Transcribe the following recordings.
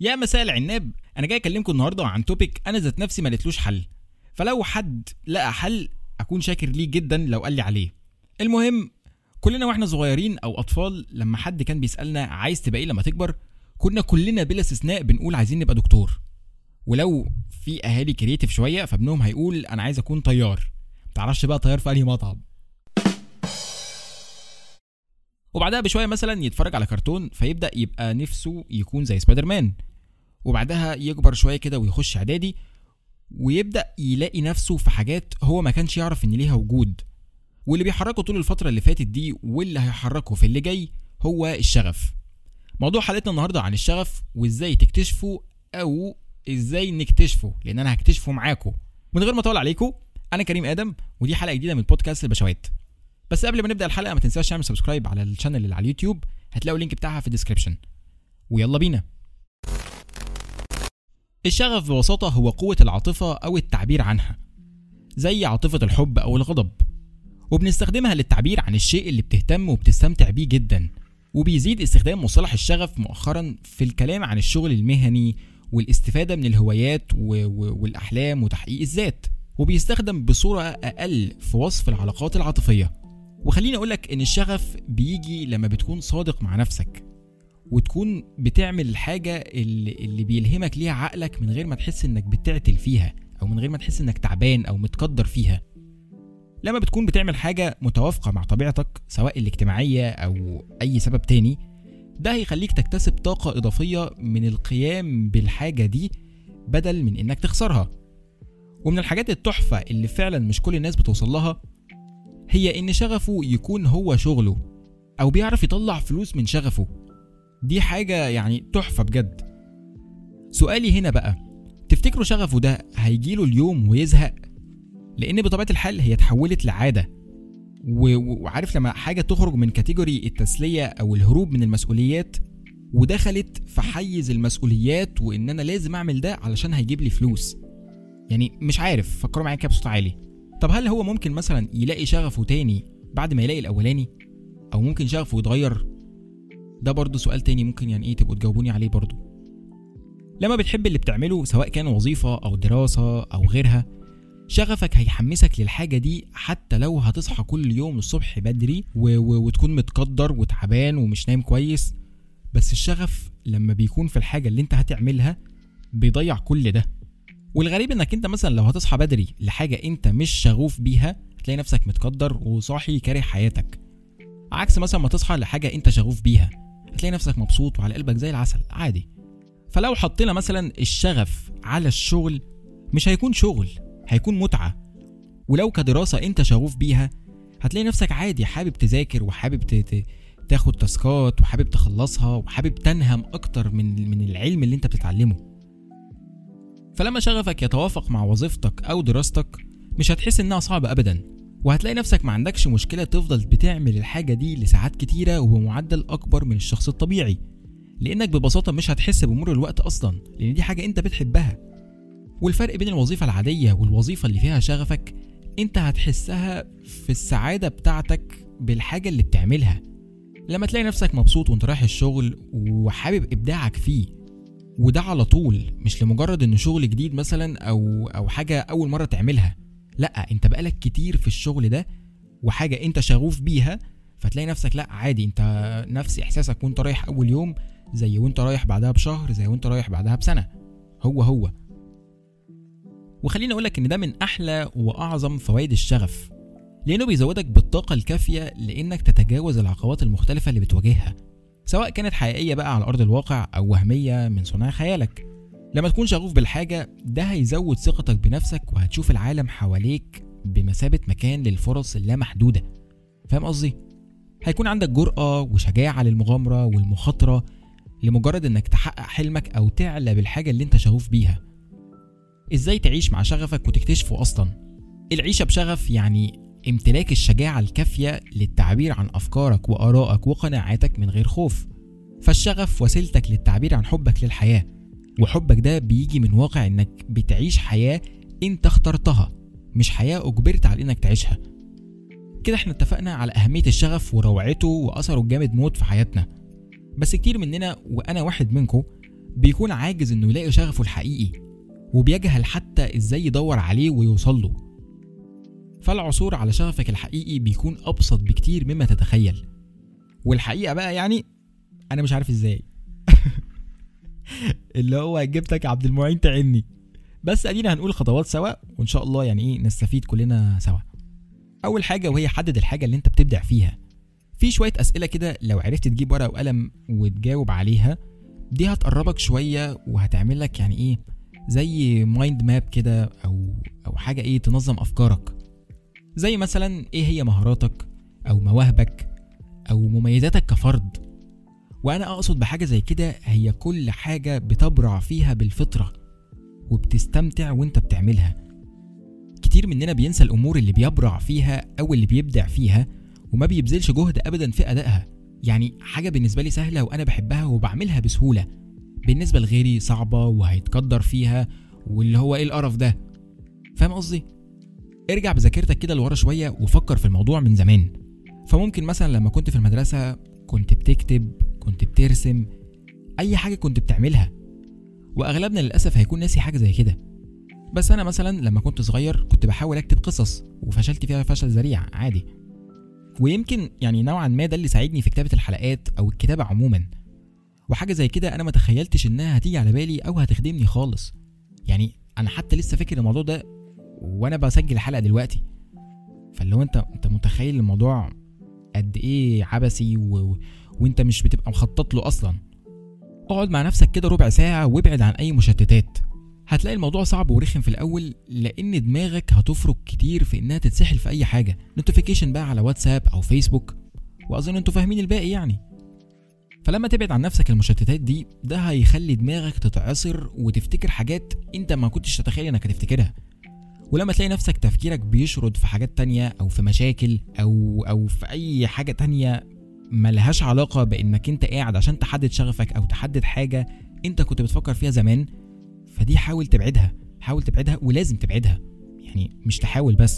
يا مساء العناب انا جاي اكلمكم النهارده عن توبيك انا ذات نفسي ما لقيتلوش حل فلو حد لقى حل اكون شاكر ليه جدا لو قال لي عليه المهم كلنا واحنا صغيرين او اطفال لما حد كان بيسالنا عايز تبقى ايه لما تكبر كنا كلنا بلا استثناء بنقول عايزين نبقى دكتور ولو في اهالي كرييتيف شويه فابنهم هيقول انا عايز اكون طيار متعرفش بقى طيار في انهي مطعم وبعدها بشويه مثلا يتفرج على كرتون فيبدا يبقى نفسه يكون زي سبايدر مان وبعدها يكبر شويه كده ويخش اعدادي ويبدا يلاقي نفسه في حاجات هو ما كانش يعرف ان ليها وجود واللي بيحركه طول الفتره اللي فاتت دي واللي هيحركه في اللي جاي هو الشغف موضوع حلقتنا النهارده عن الشغف وازاي تكتشفه او ازاي نكتشفه لان انا هكتشفه معاكم من غير ما اطول عليكم انا كريم ادم ودي حلقه جديده من بودكاست البشوات بس قبل ما نبدا الحلقه ما تنساش تعمل سبسكرايب على الشانل اللي على اليوتيوب هتلاقوا اللينك بتاعها في الديسكربشن ويلا بينا الشغف ببساطة هو قوة العاطفة أو التعبير عنها زي عاطفة الحب أو الغضب وبنستخدمها للتعبير عن الشيء اللي بتهتم وبتستمتع بيه جدا وبيزيد استخدام مصطلح الشغف مؤخرا في الكلام عن الشغل المهني والاستفادة من الهوايات و... و... والأحلام وتحقيق الذات وبيستخدم بصورة أقل في وصف العلاقات العاطفية وخليني أقولك إن الشغف بيجي لما بتكون صادق مع نفسك وتكون بتعمل الحاجة اللي, اللي بيلهمك ليها عقلك من غير ما تحس إنك بتعتل فيها أو من غير ما تحس إنك تعبان أو متقدر فيها لما بتكون بتعمل حاجة متوافقة مع طبيعتك سواء الاجتماعية أو أي سبب تاني ده هيخليك تكتسب طاقة إضافية من القيام بالحاجة دي بدل من إنك تخسرها ومن الحاجات التحفة اللي فعلا مش كل الناس بتوصل لها هي إن شغفه يكون هو شغله أو بيعرف يطلع فلوس من شغفه دي حاجة يعني تحفة بجد سؤالي هنا بقى تفتكروا شغفه ده هيجيله اليوم ويزهق لان بطبيعه الحال هي اتحولت لعاده و- و- وعارف لما حاجه تخرج من كاتيجوري التسليه او الهروب من المسؤوليات ودخلت في حيز المسؤوليات وان انا لازم اعمل ده علشان هيجيب لي فلوس يعني مش عارف فكروا معايا كده بصوت عالي طب هل هو ممكن مثلا يلاقي شغفه تاني بعد ما يلاقي الاولاني او ممكن شغفه يتغير ده برضه سؤال تاني ممكن يعني ايه تبقوا تجاوبوني عليه برضه لما بتحب اللي بتعمله سواء كان وظيفه او دراسه او غيرها شغفك هيحمسك للحاجة دي حتى لو هتصحى كل يوم الصبح بدري و... و... وتكون متقدر وتعبان ومش نايم كويس بس الشغف لما بيكون في الحاجة اللي انت هتعملها بيضيع كل ده والغريب انك انت مثلا لو هتصحى بدري لحاجة انت مش شغوف بيها هتلاقي نفسك متقدر وصاحي كاره حياتك عكس مثلا ما تصحى لحاجة انت شغوف بيها هتلاقي نفسك مبسوط وعلى قلبك زي العسل عادي فلو حطينا مثلا الشغف على الشغل مش هيكون شغل هيكون متعة ولو كدراسة انت شغوف بيها هتلاقي نفسك عادي حابب تذاكر وحابب ت- ت- تاخد تاسكات وحابب تخلصها وحابب تنهم اكتر من من العلم اللي انت بتتعلمه فلما شغفك يتوافق مع وظيفتك او دراستك مش هتحس انها صعبة ابدا وهتلاقي نفسك ما عندكش مشكلة تفضل بتعمل الحاجة دي لساعات كتيرة وبمعدل اكبر من الشخص الطبيعي لانك ببساطة مش هتحس بمرور الوقت اصلا لان دي حاجة انت بتحبها والفرق بين الوظيفة العادية والوظيفة اللي فيها شغفك انت هتحسها في السعادة بتاعتك بالحاجة اللي بتعملها لما تلاقي نفسك مبسوط وانت رايح الشغل وحابب ابداعك فيه وده على طول مش لمجرد انه شغل جديد مثلا او او حاجة اول مرة تعملها لا انت بقالك كتير في الشغل ده وحاجة انت شغوف بيها فتلاقي نفسك لا عادي انت نفس احساسك وانت رايح اول يوم زي وانت رايح بعدها بشهر زي وانت رايح بعدها بسنة هو هو وخليني اقولك ان ده من احلى واعظم فوائد الشغف لانه بيزودك بالطاقه الكافيه لانك تتجاوز العقبات المختلفه اللي بتواجهها سواء كانت حقيقيه بقى على ارض الواقع او وهميه من صناع خيالك لما تكون شغوف بالحاجه ده هيزود ثقتك بنفسك وهتشوف العالم حواليك بمثابه مكان للفرص اللامحدوده فاهم قصدي هيكون عندك جرأة وشجاعة للمغامرة والمخاطرة لمجرد انك تحقق حلمك او تعلى بالحاجة اللي انت شغوف بيها ازاي تعيش مع شغفك وتكتشفه اصلا العيشة بشغف يعني امتلاك الشجاعة الكافية للتعبير عن افكارك وارائك وقناعاتك من غير خوف فالشغف وسيلتك للتعبير عن حبك للحياة وحبك ده بيجي من واقع انك بتعيش حياة انت اخترتها مش حياة اجبرت على انك تعيشها كده احنا اتفقنا على اهمية الشغف وروعته واثره الجامد موت في حياتنا بس كتير مننا وانا واحد منكم بيكون عاجز انه يلاقي شغفه الحقيقي وبيجهل حتى ازاي يدور عليه ويوصل له فالعثور على شغفك الحقيقي بيكون ابسط بكتير مما تتخيل والحقيقه بقى يعني انا مش عارف ازاي اللي هو جبتك عبد المعين تعني بس ادينا هنقول خطوات سوا وان شاء الله يعني ايه نستفيد كلنا سوا اول حاجه وهي حدد الحاجه اللي انت بتبدع فيها في شويه اسئله كده لو عرفت تجيب ورقه وقلم وتجاوب عليها دي هتقربك شويه وهتعمل لك يعني ايه زي مايند ماب كده او او حاجه ايه تنظم افكارك زي مثلا ايه هي مهاراتك او مواهبك او مميزاتك كفرد وانا اقصد بحاجه زي كده هي كل حاجه بتبرع فيها بالفطره وبتستمتع وانت بتعملها كتير مننا بينسى الامور اللي بيبرع فيها او اللي بيبدع فيها وما بيبذلش جهد ابدا في ادائها يعني حاجه بالنسبه لي سهله وانا بحبها وبعملها بسهوله بالنسبه لغيري صعبه وهيتقدر فيها واللي هو ايه القرف ده فاهم قصدي ارجع بذاكرتك كده لورا شويه وفكر في الموضوع من زمان فممكن مثلا لما كنت في المدرسه كنت بتكتب كنت بترسم اي حاجه كنت بتعملها واغلبنا للاسف هيكون ناسي حاجه زي كده بس انا مثلا لما كنت صغير كنت بحاول اكتب قصص وفشلت فيها فشل ذريع عادي ويمكن يعني نوعا ما ده اللي ساعدني في كتابه الحلقات او الكتابه عموما وحاجه زي كده انا ما تخيلتش انها هتيجي على بالي او هتخدمني خالص يعني انا حتى لسه فاكر الموضوع ده وانا بسجل الحلقه دلوقتي فاللي هو انت انت متخيل الموضوع قد ايه عبثي و... و... وانت مش بتبقى مخطط له اصلا اقعد مع نفسك كده ربع ساعه وابعد عن اي مشتتات هتلاقي الموضوع صعب ورخم في الاول لان دماغك هتفرك كتير في انها تتسحل في اي حاجه نوتيفيكيشن بقى على واتساب او فيسبوك واظن انتوا فاهمين الباقي يعني فلما تبعد عن نفسك المشتتات دي ده هيخلي دماغك تتعصر وتفتكر حاجات انت ما كنتش تتخيل انك هتفتكرها ولما تلاقي نفسك تفكيرك بيشرد في حاجات تانية او في مشاكل او او في اي حاجة تانية ملهاش علاقة بانك انت قاعد عشان تحدد شغفك او تحدد حاجة انت كنت بتفكر فيها زمان فدي حاول تبعدها حاول تبعدها ولازم تبعدها يعني مش تحاول بس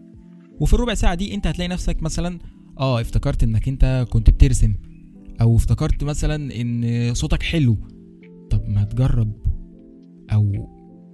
وفي الربع ساعة دي انت هتلاقي نفسك مثلا اه افتكرت انك انت كنت بترسم او افتكرت مثلا ان صوتك حلو طب ما تجرب او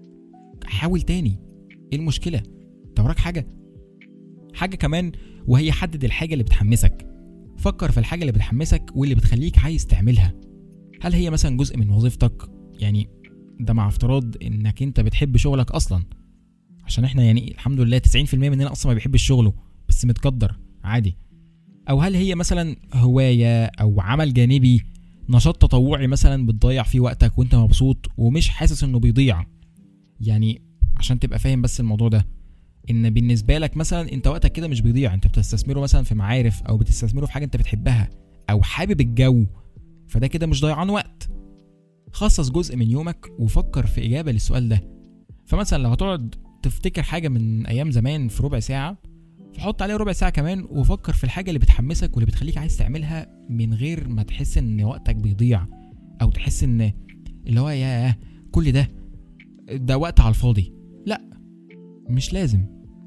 حاول تاني ايه المشكله انت وراك حاجه حاجه كمان وهي حدد الحاجه اللي بتحمسك فكر في الحاجه اللي بتحمسك واللي بتخليك عايز تعملها هل هي مثلا جزء من وظيفتك يعني ده مع افتراض انك انت بتحب شغلك اصلا عشان احنا يعني الحمد لله 90% مننا اصلا ما بيحبش شغله بس متقدر عادي او هل هي مثلا هوايه او عمل جانبي نشاط تطوعي مثلا بتضيع فيه وقتك وانت مبسوط ومش حاسس انه بيضيع يعني عشان تبقى فاهم بس الموضوع ده ان بالنسبه لك مثلا انت وقتك كده مش بيضيع انت بتستثمره مثلا في معارف او بتستثمره في حاجه انت بتحبها او حابب الجو فده كده مش ضيعان وقت خصص جزء من يومك وفكر في اجابه للسؤال ده فمثلا لو هتقعد تفتكر حاجه من ايام زمان في ربع ساعه فحط عليها ربع ساعه كمان وفكر في الحاجه اللي بتحمسك واللي بتخليك عايز تعملها من غير ما تحس ان وقتك بيضيع او تحس ان اللي هو ياه كل ده ده وقت على الفاضي لا مش لازم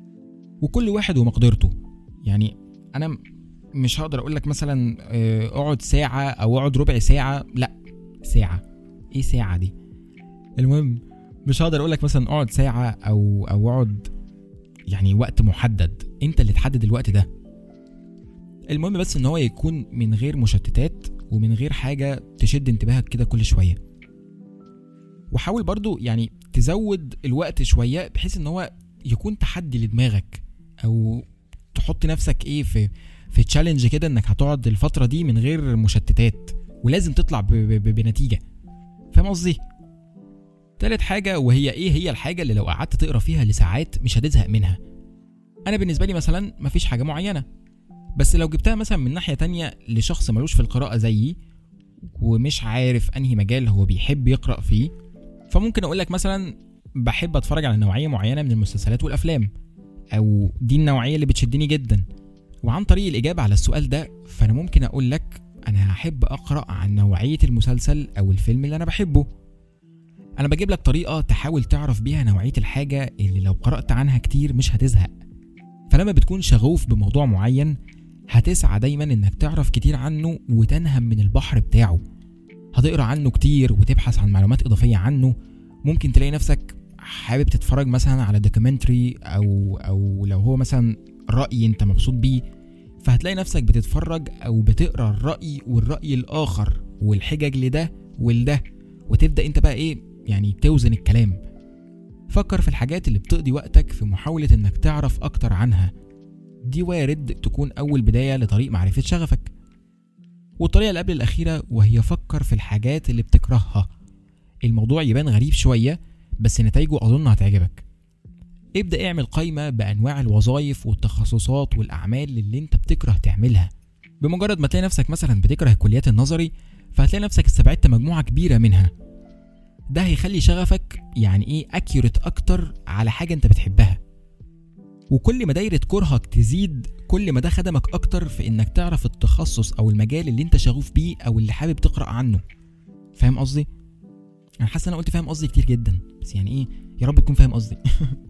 وكل واحد ومقدرته يعني انا مش هقدر اقول لك مثلا آه، اقعد ساعه او اقعد ربع ساعه لا ساعه ايه ساعه دي المهم مش هقدر اقول لك مثلا اقعد ساعه او او اقعد يعني وقت محدد انت اللي تحدد الوقت ده المهم بس ان هو يكون من غير مشتتات ومن غير حاجه تشد انتباهك كده كل شويه وحاول برضو يعني تزود الوقت شويه بحيث ان هو يكون تحدي لدماغك او تحط نفسك ايه في في تشالنج كده انك هتقعد الفتره دي من غير مشتتات ولازم تطلع ب ب ب بنتيجه فاهم قصدي تالت حاجه وهي ايه هي الحاجه اللي لو قعدت تقرا فيها لساعات مش هتزهق منها انا بالنسبه لي مثلا مفيش حاجه معينه بس لو جبتها مثلا من ناحيه تانية لشخص ملوش في القراءه زيي ومش عارف انهي مجال هو بيحب يقرا فيه فممكن اقول لك مثلا بحب اتفرج على نوعيه معينه من المسلسلات والافلام او دي النوعيه اللي بتشدني جدا وعن طريق الاجابه على السؤال ده فانا ممكن اقول لك انا هحب اقرا عن نوعيه المسلسل او الفيلم اللي انا بحبه انا بجيب لك طريقه تحاول تعرف بيها نوعيه الحاجه اللي لو قرات عنها كتير مش هتزهق فلما بتكون شغوف بموضوع معين هتسعى دايما انك تعرف كتير عنه وتنهم من البحر بتاعه هتقرا عنه كتير وتبحث عن معلومات اضافيه عنه ممكن تلاقي نفسك حابب تتفرج مثلا على دوكيومنتري او او لو هو مثلا راي انت مبسوط بيه فهتلاقي نفسك بتتفرج او بتقرا الراي والراي الاخر والحجج لده ولده وتبدا انت بقى ايه يعني توزن الكلام فكر في الحاجات اللي بتقضي وقتك في محاولة انك تعرف اكتر عنها دي وارد تكون اول بداية لطريق معرفة شغفك والطريقة اللي قبل الأخيرة وهي فكر في الحاجات اللي بتكرهها الموضوع يبان غريب شوية بس نتائجه أظن هتعجبك ابدأ اعمل قائمة بأنواع الوظائف والتخصصات والأعمال اللي انت بتكره تعملها بمجرد ما تلاقي نفسك مثلا بتكره الكليات النظري فهتلاقي نفسك استبعدت مجموعة كبيرة منها ده هيخلي شغفك يعني ايه اكيوريت اكتر على حاجة انت بتحبها وكل ما دايرة كرهك تزيد كل ما ده خدمك اكتر في انك تعرف التخصص او المجال اللي انت شغوف بيه او اللي حابب تقرأ عنه فاهم قصدي؟ انا حاسس انا قلت فاهم قصدي كتير جدا بس يعني ايه يا رب تكون فاهم قصدي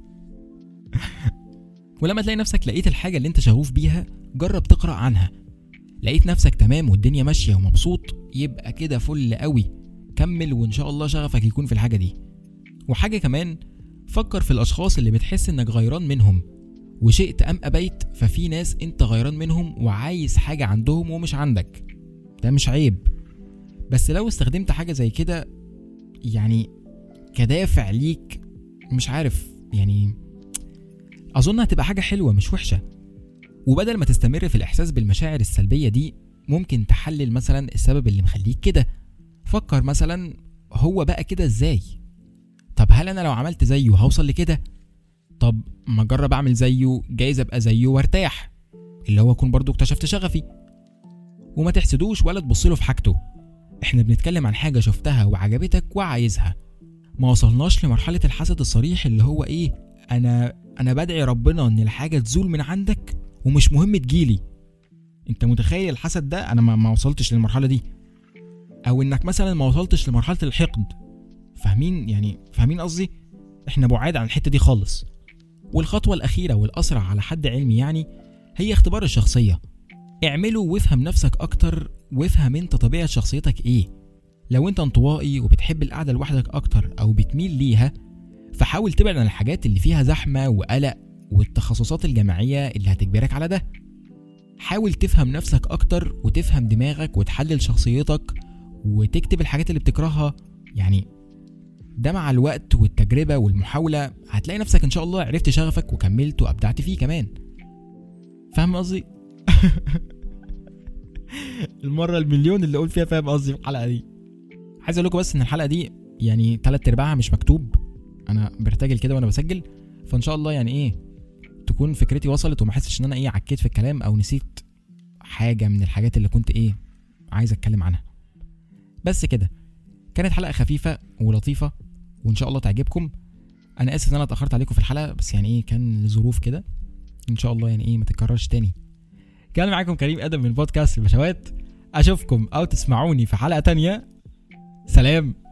ولما تلاقي نفسك لقيت الحاجة اللي انت شغوف بيها جرب تقرأ عنها لقيت نفسك تمام والدنيا ماشية ومبسوط يبقى كده فل قوي كمل وان شاء الله شغفك يكون في الحاجة دي وحاجة كمان فكر في الأشخاص اللي بتحس إنك غيران منهم وشئت أم أبيت ففي ناس أنت غيران منهم وعايز حاجة عندهم ومش عندك ده مش عيب بس لو استخدمت حاجة زي كده يعني كدافع ليك مش عارف يعني أظن هتبقى حاجة حلوة مش وحشة وبدل ما تستمر في الإحساس بالمشاعر السلبية دي ممكن تحلل مثلا السبب اللي مخليك كده فكر مثلا هو بقى كده ازاي طب هل انا لو عملت زيه هوصل لكده طب ما اجرب اعمل زيه جايز ابقى زيه وارتاح اللي هو اكون برضو اكتشفت شغفي وما تحسدوش ولا تبصله في حاجته احنا بنتكلم عن حاجه شفتها وعجبتك وعايزها ما وصلناش لمرحله الحسد الصريح اللي هو ايه انا انا بدعي ربنا ان الحاجه تزول من عندك ومش مهم تجيلي انت متخيل الحسد ده انا ما, ما وصلتش للمرحله دي او انك مثلا ما وصلتش لمرحله الحقد فاهمين يعني فاهمين قصدي احنا بعاد عن الحته دي خالص والخطوه الاخيره والاسرع على حد علمي يعني هي اختبار الشخصيه اعمله وافهم نفسك اكتر وافهم انت طبيعه شخصيتك ايه لو انت انطوائي وبتحب القعده لوحدك اكتر او بتميل ليها فحاول تبعد عن الحاجات اللي فيها زحمه وقلق والتخصصات الجماعيه اللي هتجبرك على ده حاول تفهم نفسك اكتر وتفهم دماغك وتحلل شخصيتك وتكتب الحاجات اللي بتكرهها يعني ده مع الوقت والتجربة والمحاولة هتلاقي نفسك إن شاء الله عرفت شغفك وكملت وأبدعت فيه كمان فاهم قصدي؟ المرة المليون اللي أقول فيها فاهم قصدي في الحلقة دي عايز أقول لكم بس إن الحلقة دي يعني تلات أرباعها مش مكتوب أنا برتجل كده وأنا بسجل فإن شاء الله يعني إيه تكون فكرتي وصلت وما احسش إن أنا إيه عكيت في الكلام أو نسيت حاجة من الحاجات اللي كنت إيه عايز أتكلم عنها بس كده كانت حلقة خفيفة ولطيفة وإن شاء الله تعجبكم أنا آسف إن أنا اتأخرت عليكم في الحلقة بس يعني إيه كان لظروف كده إن شاء الله يعني إيه ما تتكررش تاني كان معاكم كريم آدم من بودكاست البشوات أشوفكم أو تسمعوني في حلقة تانية سلام